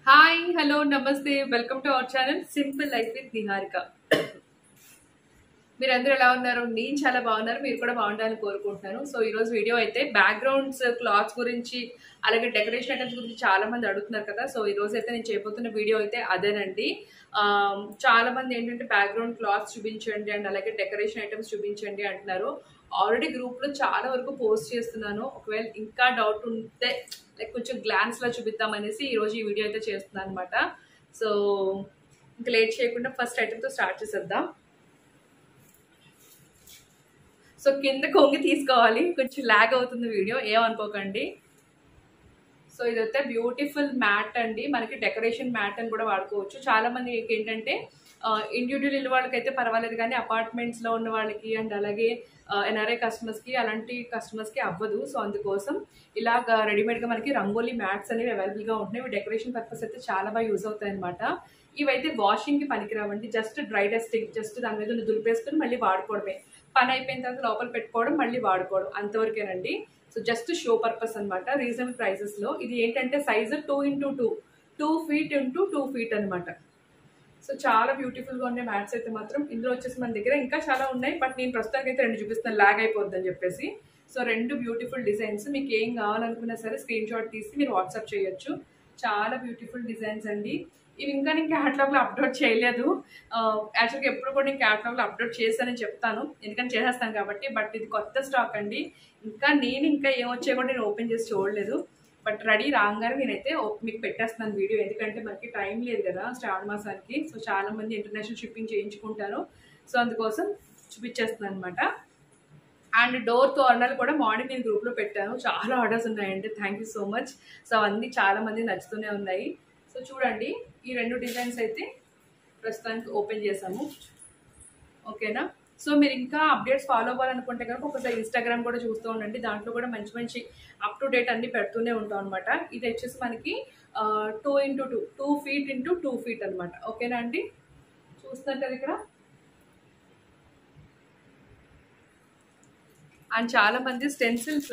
hi hello namaste welcome to our channel simple life with Niharika మీరందరూ ఎలా ఉన్నారు నేను చాలా బాగున్నారు మీరు కూడా బాగుండాలని కోరుకుంటున్నాను సో ఈ రోజు వీడియో అయితే బ్యాక్గ్రౌండ్స్ క్లాత్స్ గురించి అలాగే డెకరేషన్ ఐటమ్స్ గురించి చాలా మంది అడుగుతున్నారు కదా సో ఈ రోజు అయితే నేను చేయబోతున్న వీడియో అయితే అదేనండి ఆ, చాలా మంది ఏంటంటే బ్యాక్గ్రౌండ్ క్లాత్స్ చూపించండి అండ్ అలాగే డెకరేషన్ ఐటమ్స్ చూపించండి అంటున్నారు ఆల్రెడీ గ్రూప్ లో చాలా వరకు పోస్ట్ చేస్తున్నాను ఒకవేళ ఇంకా డౌట్ ఉంటే లైక్ కొంచెం గ్లాన్స్ లా చూపిద్దాం అనేసి ఈ రోజు ఈ వీడియో అయితే చేస్తున్నాను అనమాట సో ఇంకా లేట్ చేయకుండా ఫస్ట్ ఐటమ్ తో స్టార్ట్ చేసేద్దాం సో కింద కొంగి తీసుకోవాలి కొంచెం లాగ్ అవుతుంది వీడియో ఏమనుకోకండి సో ఇదైతే బ్యూటిఫుల్ మ్యాట్ అండి మనకి డెకరేషన్ మ్యాట్ అని కూడా వాడుకోవచ్చు చాలా మంది ఏంటంటే ఇండివిజువల్ ఇల్లు వాళ్ళకైతే పర్వాలేదు కానీ అపార్ట్మెంట్స్ లో ఉన్న వాళ్ళకి అండ్ అలాగే ఎన్ఆర్ఐ కస్టమర్స్ కి అలాంటి కస్టమర్స్ కి అవ్వదు సో అందుకోసం ఇలాగ రెడీమేడ్ గా మనకి రంగోలీ మ్యాట్స్ అనేవి అవైలబుల్ గా ఉంటున్నాయి ఇవి డెకరేషన్ పర్పస్ అయితే చాలా బాగా యూజ్ అవుతాయి అనమాట ఇవైతే వాషింగ్ కి పనికిరావండి జస్ట్ డ్రై డస్టింగ్ జస్ట్ దాని మీద ఉన్న దులిపేసుకుని మళ్ళీ వాడుకోవడమే పని అయిపోయిన తర్వాత లోపల పెట్టుకోవడం మళ్ళీ వాడుకోవడం అంతవరకేనండి సో జస్ట్ షో పర్పస్ అనమాట రీజనబుల్ ప్రైసెస్ లో ఇది ఏంటంటే size two into two two feet into two feet అనమాట సో చాలా బ్యూటిఫుల్ గా ఉండే మ్యాట్స్ అయితే మాత్రం ఇందులో వచ్చేసి మన దగ్గర ఇంకా చాలా ఉన్నాయి బట్ నేను ప్రస్తుతానికి అయితే రెండు చూపిస్తాను లాగ్ అయిపోద్ది అని చెప్పేసి సో రెండు బ్యూటిఫుల్ డిజైన్స్ మీకు ఏం కావాలనుకున్నా సరే స్క్రీన్ షాట్ తీసి మీరు వాట్సాప్ చేయొచ్చు చాలా బ్యూటిఫుల్ డిజైన్స్ అండి ఇవి ఇంకా నేను క్యాటలాగ్ లో అప్లోడ్ చేయలేదు యాక్చువల్గా ఎప్పుడు కూడా నేను క్యాటలాగ్ లో అప్లోడ్ చేస్తానని చెప్తాను ఎందుకంటే చేసేస్తాను కాబట్టి బట్ ఇది కొత్త స్టాక్ అండి ఇంకా నేను ఇంకా ఏమొచ్చాయో కూడా నేను ఓపెన్ చేసి చూడలేదు బట్ రెడీ రాగానే నేనైతే ఓ- మీకు పెట్టేస్తున్నాను వీడియో ఎందుకంటే మనకి టైం లేదు కదా శ్రావణ మాసానికి సో చాలా మంది ఇంటర్నేషనల్ షిప్పింగ్ చేయించుకుంటారు సో అందుకోసం చూపించేస్తున్నాను అనమాట అండ్ డోర్ తోరణాలు కూడా మార్నింగ్ నేను గ్రూప్లో పెట్టాను చాలా ఆర్డర్స్ ఉన్నాయండి thank you so much so అవన్నీ చాలా మంది నచ్చుతూనే ఉన్నాయి సో చూడండి ఈ రెండు డిజైన్స్ అయితే ప్రస్తుతానికి ఓపెన్ చేసాము ఓకేనా సో మీరు ఇంకా అప్డేట్స్ ఫాలో అవ్వాలనుకుంటే కనుక ఒకసారి ఇన్స్టాగ్రామ్ కూడా చూస్తూ ఉండండి దాంట్లో కూడా మంచి మంచి అప్ టు డేట్ అన్ని పెడుతూనే ఉంటాం అనమాట ఇది వచ్చేసి మనకి two into two two feet into two feet అనమాట ఓకేనా అండి చూస్తున్నారు కదా ఇక్కడ అండ్ చాలా మంది స్టెన్సిల్స్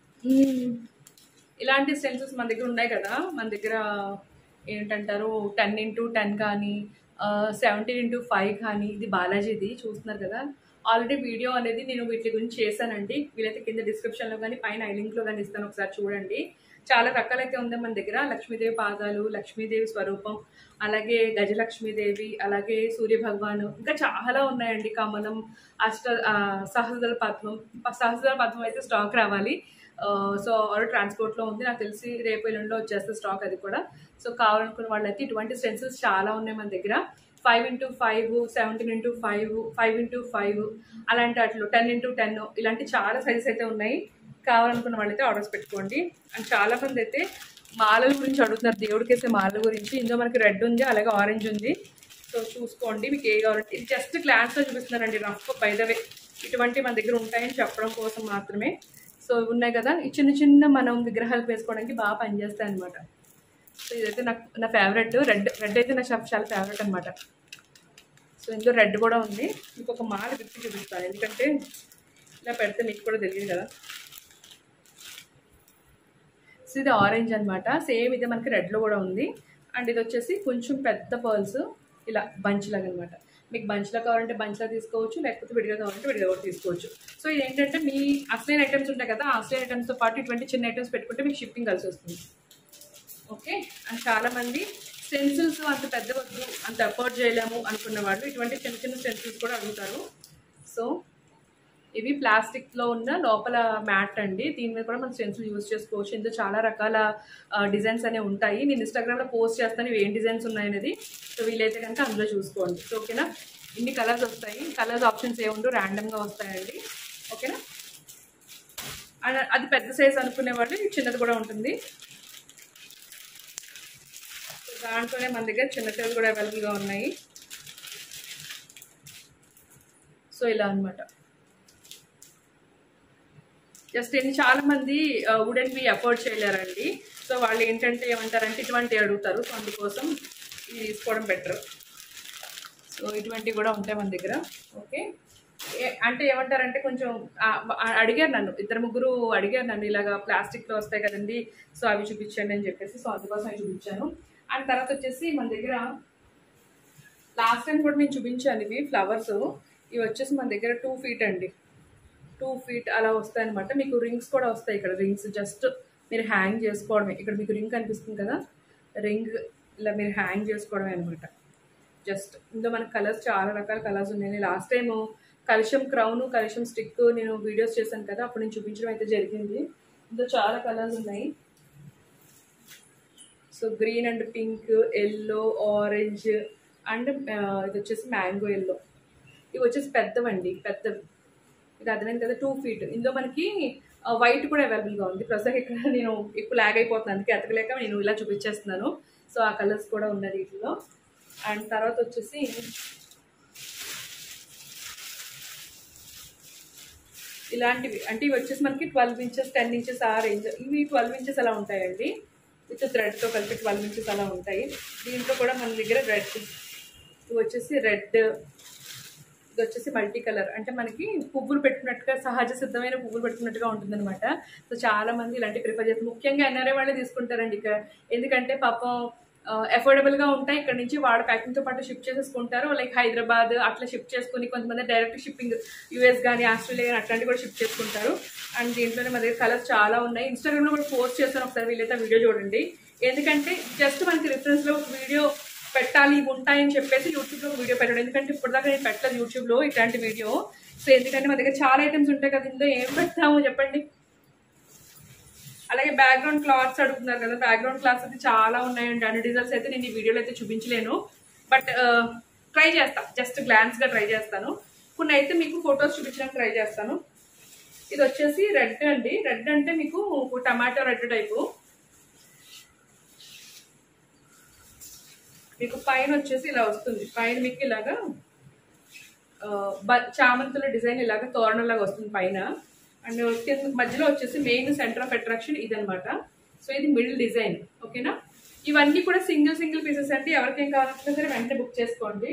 ఇలాంటి స్టెన్సిల్స్ మన దగ్గర ఉన్నాయి కదా మన దగ్గర ఏంటంటారు టెన్ ఇంటూ టెన్ కానీ సెవెంటీన్ ఇంటూ ఫైవ్ కానీ ఇది బాలాజీది చూస్తున్నారు కదా ఆల్రెడీ వీడియో అనేది నేను వీటి గురించి చేశానండి వీలైతే కింద డిస్క్రిప్షన్లో కానీ పైన ఐ లింక్లో కానీ ఇస్తాను ఒకసారి చూడండి చాలా రకాలైతే ఉంది మన దగ్గర లక్ష్మీదేవి పాదాలు లక్ష్మీదేవి స్వరూపం అలాగే గజలక్ష్మీదేవి అలాగే సూర్య భగవాను ఇంకా చాలా ఉన్నాయండి కమలం అష్ట ఆ, సహస్ర పద్మం సహస్ర పద్మం అయితే స్టాక్ రావాలి ఆ, సో ఆల్రెడీ ట్రాన్స్పోర్ట్లో ఉంది నాకు తెలిసి రేపు ఎల్లుండిలో వచ్చేస్తే స్టాక్ అది కూడా సో కావాలనుకున్న వాళ్ళైతే ఇటువంటి స్టెన్సిల్స్ చాలా ఉన్నాయి మన దగ్గర five into five seventeen into five five into five అలాంటి అట్లు టెన్ ఇంటూ టెన్ ఇలాంటి చాలా సైజెస్ అయితే ఉన్నాయి కావాలనుకున్న వాళ్ళైతే ఆర్డర్స్ పెట్టుకోండి అండ్ చాలా మంది అయితే మాలల గురించి అడుగుతున్నారు దేవుడికి వేసే మాలల గురించి ఇందులో మనకి రెడ్ ఉంది అలాగే ఆరెంజ్ ఉంది సో చూసుకోండి మీకు ఏ కావాలంటే ఇది జస్ట్ గ్లాన్స్లో చూపిస్తున్నారండి రఫ్ బైదవే ఇటువంటి మన దగ్గర ఉంటాయని చెప్పడం కోసం మాత్రమే సో ఇవి ఉన్నాయి కదా ఈ చిన్న చిన్న మనం విగ్రహాలు వేసుకోవడానికి బాగా పనిచేస్తాయి అనమాట సో ఇదైతే నాకు నా ఫేవరెట్ రెడ్ రెడ్ అయితే నాకు చాలా ఫేవరెట్ అనమాట సో ఇందులో రెడ్ కూడా ఉంది మీకు ఒక మాల విప్పి చూపిస్తాను ఎందుకంటే ఇలా పెడితే మీకు కూడా తెలియదు కదా సో ఇది ఆరెంజ్ అనమాట సేమ్ ఇదే మనకి రెడ్లో కూడా ఉంది అండ్ ఇది వచ్చేసి కొంచెం పెద్ద పర్ల్స్ ఇలా బంచ్ లాగా అనమాట మీకు బంచ్లో కావాలంటే బంచ్లో తీసుకోవచ్చు లేకపోతే విడిగా కావాలంటే విడిగా కూడా తీసుకోవచ్చు సో ఇది ఏంటంటే మీ అసలైన ఐటమ్స్ ఉంటాయి కదా ఆ అసలైన ఐటమ్స్తో పాటు ఇటువంటి చిన్న ఐటమ్స్ పెట్టుకుంటే మీకు షిప్పింగ్ కలిసి వస్తుంది ఓకే అండ్ చాలా మంది స్టెన్సిల్స్ అంత పెద్ద వద్దు అంత అఫోర్డ్ చేయలేము అనుకున్న వాళ్ళు ఇటువంటి చిన్న చిన్న స్టెన్సిల్స్ కూడా అడుగుతారు సో ఇవి ప్లాస్టిక్ లో ఉన్న లోపల మ్యాట్ అండి దీని మీద కూడా మనం స్టెన్సిల్ యూజ్ చేసుకోవచ్చు ఇందులో చాలా రకాల డిజైన్స్ అనేవి ఉంటాయి నేను ఇన్స్టాగ్రామ్ లో పోస్ట్ చేస్తాను ఇవి ఏం డిజైన్స్ ఉన్నాయనేది సో వీలైతే కనుక అందులో చూసుకోండి సో ఓకేనా ఇన్ని కలర్స్ వస్తాయి కలర్స్ ఆప్షన్స్ ఏముండవు ర్యాండమ్ గా వస్తాయండి ఓకేనా అండ్ అది పెద్ద సైజ్ అనుకునే వాళ్ళు ఇది చిన్నది కూడా ఉంటుంది సో దాంట్లోనే మన దగ్గర చిన్న సైజ్ కూడా అవైలబుల్గా ఉన్నాయి సో ఇలా అన్నమాట జస్ట్ ఏంటి చాలా మంది వుడెన్ బి అఫోర్డ్ చేయలేరండి సో వాళ్ళు ఏంటంటే ఏమంటారంటే ఇటువంటి అడుగుతారు సో అందుకోసం ఇది తీసుకోవడం బెటర్ సో ఇటువంటివి కూడా ఉంటాయి మన దగ్గర ఓకే ఏ- అంటే ఏమంటారంటే కొంచెం ఆ, ఆ, అడిగారు నన్ను ఇద్దరు ముగ్గురు అడిగారు నన్ను ఇలాగా ప్లాస్టిక్లో వస్తాయి కదండి సో అవి చూపించండి అని చెప్పేసి సో అందుకోసం అవి చూపించాను అండ్ తర్వాత వచ్చేసి మన దగ్గర లాస్ట్ టైం కూడా నేను చూపించాను ఇవి ఫ్లవర్స్ ఇవి వచ్చేసి మన దగ్గర టూ ఫీట్ అండి టూ ఫీట్ అలా వస్తాయి అనమాట మీకు రింగ్స్ కూడా వస్తాయి ఇక్కడ రింగ్స్ జస్ట్ మీరు హ్యాంగ్ చేసుకోవడమే ఇక్కడ మీకు రింగ్ కనిపిస్తుంది కదా రింగ్ ఇలా మీరు హ్యాంగ్ చేసుకోవడమే అనమాట జస్ట్ ఇందులో మనకి కలర్స్ చాలా రకాల కలర్స్ ఉన్నాయి లాస్ట్ టైం కలుషం క్రౌన్ కలుషం స్టిక్ నేను వీడియోస్ చేశాను కదా అప్పుడు నేను చూపించడం అయితే జరిగింది ఇందులో చాలా కలర్స్ ఉన్నాయి so green and pink yellow orange and ఇది వచ్చేసి మ్యాంగో ఎల్లో ఇవి వచ్చేసి పెద్దవండి పెద్దవి ఇది అర్థమైంది కదా టూ ఫీట్ ఇందులో మనకి వైట్ కూడా అవైలబుల్గా ఉంది ప్రస్తుతం ఇక్కడ నేను ఇప్పుడు లాగ్ అయిపోతున్నాను అందుకే ఎతకలేక నేను ఇలా చూపించేస్తున్నాను సో ఆ కలర్స్ కూడా ఉన్నది వీటిలో అండ్ తర్వాత వచ్చేసి ఇలాంటివి అంటే ఇవి వచ్చేసి మనకి ట్వెల్వ్ ఇంచెస్ టెన్ ఇంచెస్ ఆ రేంజ్ ఇవి ట్వెల్వ్ ఇంచెస్ అలా ఉంటాయండి విత్ థ్రెడ్తో కలిపి ట్వెల్వ్ ఇంచెస్ అలా ఉంటాయి దీంట్లో కూడా మన దగ్గర రెడ్ ఇవి వచ్చేసి రెడ్ ఇది వచ్చేసి మల్టీ కలర్ అంటే మనకి పువ్వులు పెట్టుకున్నట్టుగా సహజ సిద్ధమైన పువ్వులు పెట్టుకున్నట్టుగా ఉంటుందన్నమాట సో చాలా మంది ఇలాంటి ప్రిఫర్ చేస్తారు ముఖ్యంగా ఎన్ఆర్ఐ వాళ్ళే తీసుకుంటారండి ఇక్కడ ఎందుకంటే పాపం అఫోర్డబుల్గా ఉంటాయి ఇక్కడ నుంచి వాళ్ళ ప్యాకింగ్తో పాటు షిప్ చేసేసుకుంటారు లైక్ హైదరాబాద్ అట్లా షిప్ చేసుకుని కొంతమంది డైరెక్ట్ షిప్పింగ్ యూఎస్ కానీ ఆస్ట్రేలియా కానీ అట్లాంటివి కూడా షిప్ చేసుకుంటారు అండ్ దీంట్లోనే మన దగ్గర కలర్స్ చాలా ఉన్నాయి ఇన్స్టాగ్రామ్లో కూడా పోస్ట్ చేస్తాను ఒకసారి వీలైతే వీడియో చూడండి ఎందుకంటే జస్ట్ మనకి రిఫరెన్స్లో ఒక వీడియో పెట్టాలి ఇవి ఉంటాయని చెప్పేసి యూట్యూబ్లో ఒక వీడియో పెట్టాడు ఎందుకంటే ఇప్పటిదాకా నేను పెట్టలేదు యూట్యూబ్లో ఇట్లాంటి వీడియో సో ఎందుకంటే మన దగ్గర చాలా ఐటమ్స్ ఉంటాయి కదా ఇందులో ఏం పెడతాము చెప్పండి అలాగే బ్యాక్గ్రౌండ్ క్లాత్స్ అడుగుతున్నారు కదా బ్యాక్గ్రౌండ్ క్లాత్స్ అయితే చాలా ఉన్నాయండి అన్ని డిజైన్స్ అయితే నేను ఈ వీడియోలో అయితే చూపించలేను బట్ ట్రై చేస్తా జస్ట్ గ్లాన్స్గా ట్రై చేస్తాను కొన్ని అయితే మీకు ఫొటోస్ చూపించడానికి ట్రై చేస్తాను ఇది వచ్చేసి రెడ్ అండి రెడ్ అంటే మీకు టమాటో రెడ్ టైపు మీకు పైన వచ్చేసి ఇలా వస్తుంది పైన మీకు ఇలాగా ఆ, బ- చామంతుల డిజైన్ ఇలాగ తోరణంలాగా వస్తుంది పైన అండ్ కింద మధ్యలో వచ్చేసి మెయిన్ సెంటర్ ఆఫ్ అట్రాక్షన్ ఇదనమాట సో ఇది మిడిల్ డిజైన్ ఓకేనా ఇవన్నీ కూడా సింగిల్ సింగిల్ పీసెస్ అండి ఎవరికేం కావాలన్నా సరే వెంటనే బుక్ చేసుకోండి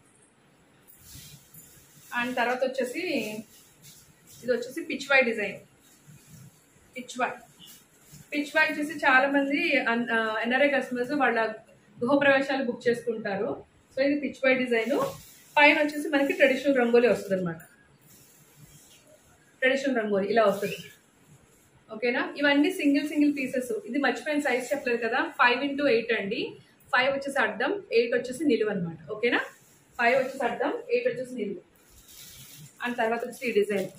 అండ్ తర్వాత వచ్చేసి ఇది వచ్చేసి పిచ్వాయ్ డిజైన్ పిచ్వాయ్ పిచ్వాయ్ వచ్చేసి చాలా మంది ఎన్ఆర్ఐ కస్టమర్స్ వాళ్ళ గృహప్రవేశాలు బుక్ చేసుకుంటారు సో ఇది పిచ్వాయ్ డిజైన్ పైన వచ్చేసి మనకి ట్రెడిషనల్ రంగోలీ వస్తుంది అనమాట ట్రెడిషనల్ రంగోలీ ఇలా వస్తుంది ఓకేనా ఇవన్నీ సింగిల్ సింగిల్ పీసెస్ ఇది మర్చిపోయిన సైజ్ చెప్పలేదు కదా ఫైవ్ ఇంటూ ఎయిట్ అండి ఫైవ్ వచ్చేసి అడ్డం ఎయిట్ వచ్చేసి నిలువు అనమాట ఓకేనా ఫైవ్ వచ్చేసి అడ్డం ఎయిట్ వచ్చేసి నిలువు అండ్ తర్వాత వచ్చి ఈ డిజైన్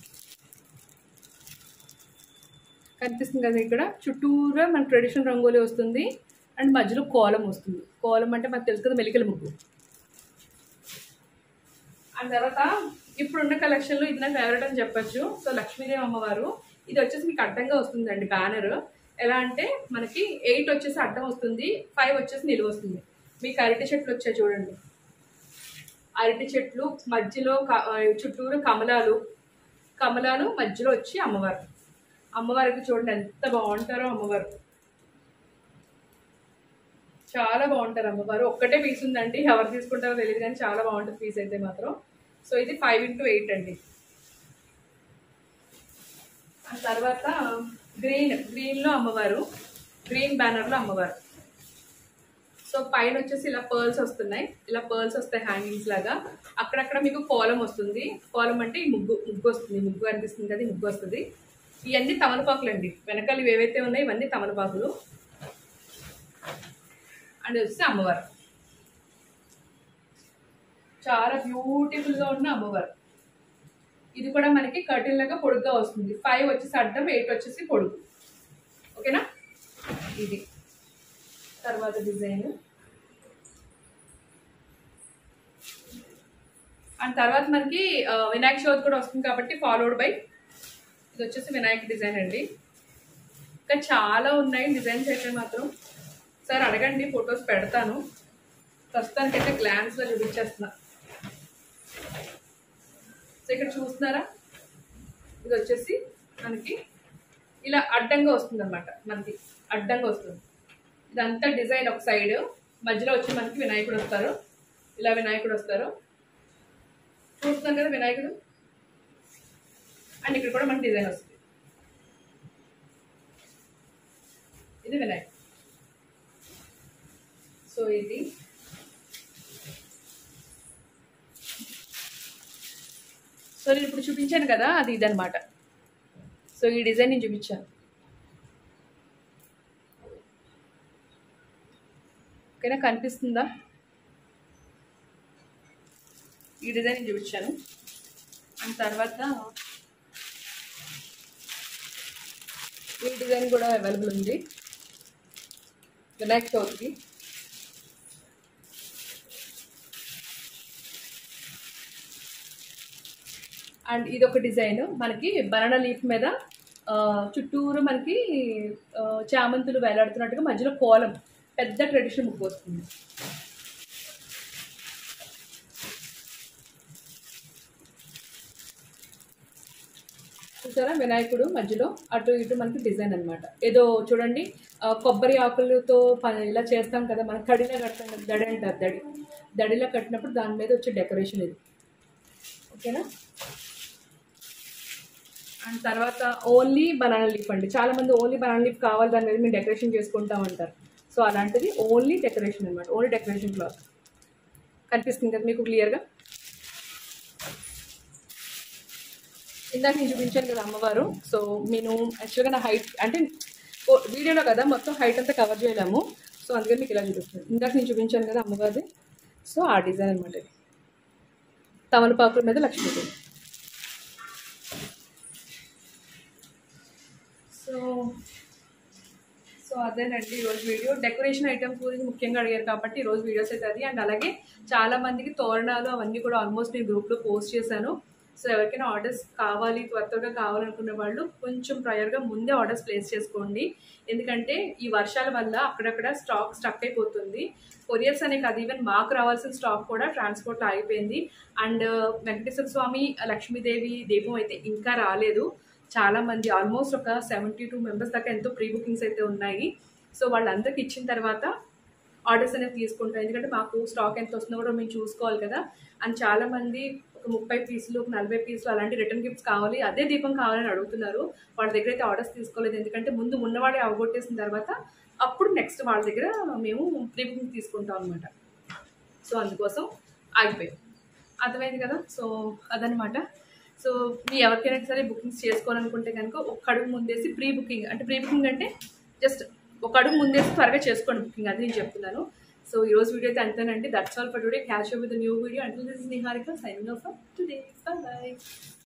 కనిపిస్తుంది కదా ఇక్కడ చుట్టూరా మన ట్రెడిషనల్ రంగోలీ వస్తుంది అండ్ మధ్యలో కోలం వస్తుంది కోలం అంటే మనకు తెలుసు కదా మెలికల ముగ్గు అండ్ తర్వాత ఇప్పుడున్న కలెక్షన్లో ఇది నా ఫేవరెట్ అని చెప్పొచ్చు సో లక్ష్మీదేవి అమ్మవారు ఇది వచ్చేసి మీకు అడ్డంగా వస్తుందండి బ్యానర్ ఎలా అంటే మనకి ఎయిట్ వచ్చేసి అడ్డం వస్తుంది ఫైవ్ వచ్చేసి నిలువ వస్తుంది మీకు అరటి చెట్లు వచ్చాయి చూడండి అరటి చెట్లు మధ్యలో క- ఆ, చుట్టూరు కమలాలు కమలాలు మధ్యలో వచ్చి అమ్మవారు అమ్మవారికి చూడండి ఎంత బాగుంటారో అమ్మవారు చాలా బాగుంటారు అమ్మవారు ఒక్కటే పీస్ ఉందండి ఎవరు తీసుకుంటారో తెలియదు కానీ చాలా బాగుంటుంది పీస్ అయితే మాత్రం సో ఇది ఫైవ్ ఇంటూ ఎయిట్ అండి ఆ తర్వాత గ్రీన్ గ్రీన్లో అమ్మవారు గ్రీన్ బ్యానర్లో అమ్మవారు సో పైన వచ్చేసి ఇలా పర్ల్స్ వస్తున్నాయి ఇలా పర్ల్స్ వస్తాయి హ్యాంగింగ్స్ లాగా అక్కడక్కడ మీకు కోలం వస్తుంది కోలం అంటే ఈ ముగ్గు ముగ్గు వస్తుంది ముగ్గు అనిపిస్తుంది కదా ఈ ముగ్గు వస్తుంది ఇవన్నీ తమలపాకులు అండి వెనకాల ఇవి ఏవైతే ఉన్నాయో ఇవన్నీ తమలపాకులు అండ్ వచ్చి అమ్మవారు చాలా బ్యూటిఫుల్గా ఉన్న అమ్మవారు ఇది కూడా మనకి కర్టిన్ లాగా పొడుగ్గా వస్తుంది ఫైవ్ వచ్చేసి అడ్డం ఎయిట్ వచ్చేసి పొడుగు ఓకేనా ఇది తర్వాత డిజైన్ అండ్ తర్వాత మనకి ఆ, వినాయక చవితి కూడా వస్తుంది కాబట్టి ఫాలోడ్ బై ఇది వచ్చేసి వినాయక డిజైన్ అండి ఇంకా చాలా ఉన్నాయి డిజైన్స్ అయితే మాత్రం సార్ అడగండి ఫొటోస్ పెడతాను ప్రస్తుతానికైతే గ్లాన్స్లో చూపించేస్తున్నా సో ఇక్కడ చూస్తున్నారా ఇది వచ్చేసి మనకి ఇలా అడ్డంగా వస్తుంది అనమాట మనకి అడ్డంగా వస్తుంది ఇదంతా డిజైన్ ఒక సైడ్ మధ్యలో వచ్చి మనకి వినాయకుడు వస్తారు ఇలా వినాయకుడు వస్తారు చూస్తున్నారు కదా వినాయకుడు అండ్ ఇక్కడ కూడా మనకి డిజైన్ వస్తుంది ఇది వినాయక్ సో ఇది సో నేను ఇప్పుడు చూపించాను కదా అది ఇదనమాట సో ఈ డిజైన్ నేను చూపించాను ఓకేనా కనిపిస్తుందా ఈ డిజైన్ నేను చూపించాను అండ్ తర్వాత ఈ డిజైన్ కూడా అవైలబుల్ ఉంది వినాయక్ చవితికి అండ్ ఇది ఒక డిజైన్ మనకి బనానా లీఫ్ మీద ఆ, చుట్టూరు మనకి ఆ, చామంతులు వేలాడుతున్నట్టుగా మధ్యలో కోలం పెద్ద ట్రెడిషనల్ ముగ్గు వస్తుంది చూసారా వినాయకుడు మధ్యలో అటు ఇటు మనకి డిజైన్ అన్నమాట ఏదో చూడండి ఆ, కొబ్బరి ఆకులతో ప- ఇలా చేస్తాం కదా మనం కడిలా కడతాం కదా, దడి అంటారు దడి దడిలా కట్టినప్పుడు దాని మీద వచ్చే డెకరేషన్ ఇది ఓకేనా అండ్ తర్వాత ఓన్లీ బనానా లీఫ్ అండి చాలా మంది ఓన్లీ బనానా లీఫ్ కావాలి దాని మీద మేము డెకరేషన్ చేసుకుంటాం అంటారు సో అలాంటిది ఓన్లీ డెకరేషన్ అనమాట ఓన్లీ డెకరేషన్ క్లాత్ కనిపిస్తుంది కదా మీకు క్లియర్గా ఇందాక నేను చూపించాను కదా అమ్మవారు సో నేను యాక్చువల్గా నా హైట్ అంటే ఓ వీడియోలో కదా మొత్తం హైట్ అంతా కవర్ చేయలేము సో అందుకని మీకు ఇలా చూపిస్తుంది ఇందాక నేను చూపించాను కదా అమ్మవారిది సో ఆ డిజైన్ అనమాట ఇది తమలపాకుల మీద లక్ష్మీదేవి సో సో అదేనండి ఈరోజు వీడియో డెకరేషన్ ఐటమ్స్ గురించి ముఖ్యంగా అడిగారు కాబట్టి ఈరోజు వీడియోస్ అయితే అది అండ్ అలాగే చాలా మందికి తోరణాలు అవన్నీ కూడా ఆల్మోస్ట్ నేను గ్రూప్లో పోస్ట్ చేశాను సో ఎవరికైనా ఆర్డర్స్ కావాలి త్వర త్వరగా కావాలనుకునే వాళ్ళు కొంచెం ప్రయర్గా ముందే ఆర్డర్స్ ప్లేస్ చేసుకోండి ఎందుకంటే ఈ వర్షాల వల్ల అక్కడక్కడ స్టాక్ స్టక్ అయిపోతుంది కొరియర్స్ అనే కాదు ఈవెన్ మాకు రావాల్సిన స్టాక్ కూడా ట్రాన్స్పోర్ట్ ఆగిపోయింది అండ్ వెంకటేశ్వర స్వామి లక్ష్మీదేవి దీపం అయితే ఇంకా రాలేదు చాలా మంది ఆల్మోస్ట్ ఒక సెవెంటీ టూ మెంబర్స్ దాకా ఎంతో ప్రీ బుకింగ్స్ అయితే ఉన్నాయి సో వాళ్ళందరికి ఇచ్చిన తర్వాత ఆర్డర్స్ అనేవి తీసుకుంటాం ఎందుకంటే మాకు స్టాక్ ఎంత వస్తుందో కూడా మేము చూసుకోవాలి కదా అండ్ చాలా మంది ఒక ముప్పై పీసులు ఒక నలభై పీసులు అలాంటి రిటర్న్ గిఫ్ట్స్ కావాలి అదే దీపం కావాలని అడుగుతున్నారు వాళ్ళ దగ్గర అయితే ఆర్డర్స్ తీసుకోలేదు ఎందుకంటే ముందు ఉన్నవాడే అవగొట్టేసిన తర్వాత అప్పుడు నెక్స్ట్ వాళ్ళ దగ్గర మేము ప్రీ బుకింగ్ తీసుకుంటాం అనమాట సో అందుకోసం ఆగిపోయాం అర్థమైంది కదా సో అదనమాట సో మీ ఎవరికైనా సరే బుకింగ్స్ చేసుకోవాలనుకుంటే కనుక ఒక అడుగు ముందేసి ప్రీ బుకింగ్ అంటే ప్రీ బుకింగ్ అంటే జస్ట్ ఒక అడుగు ముందేసి త్వరగా చేసుకోండి బుకింగ్ అది నేను చెప్తున్నాను సో ఈ రోజు వీడియో అయితే అంతేనండి that's all for today catch with new video until this Niharika signing off today by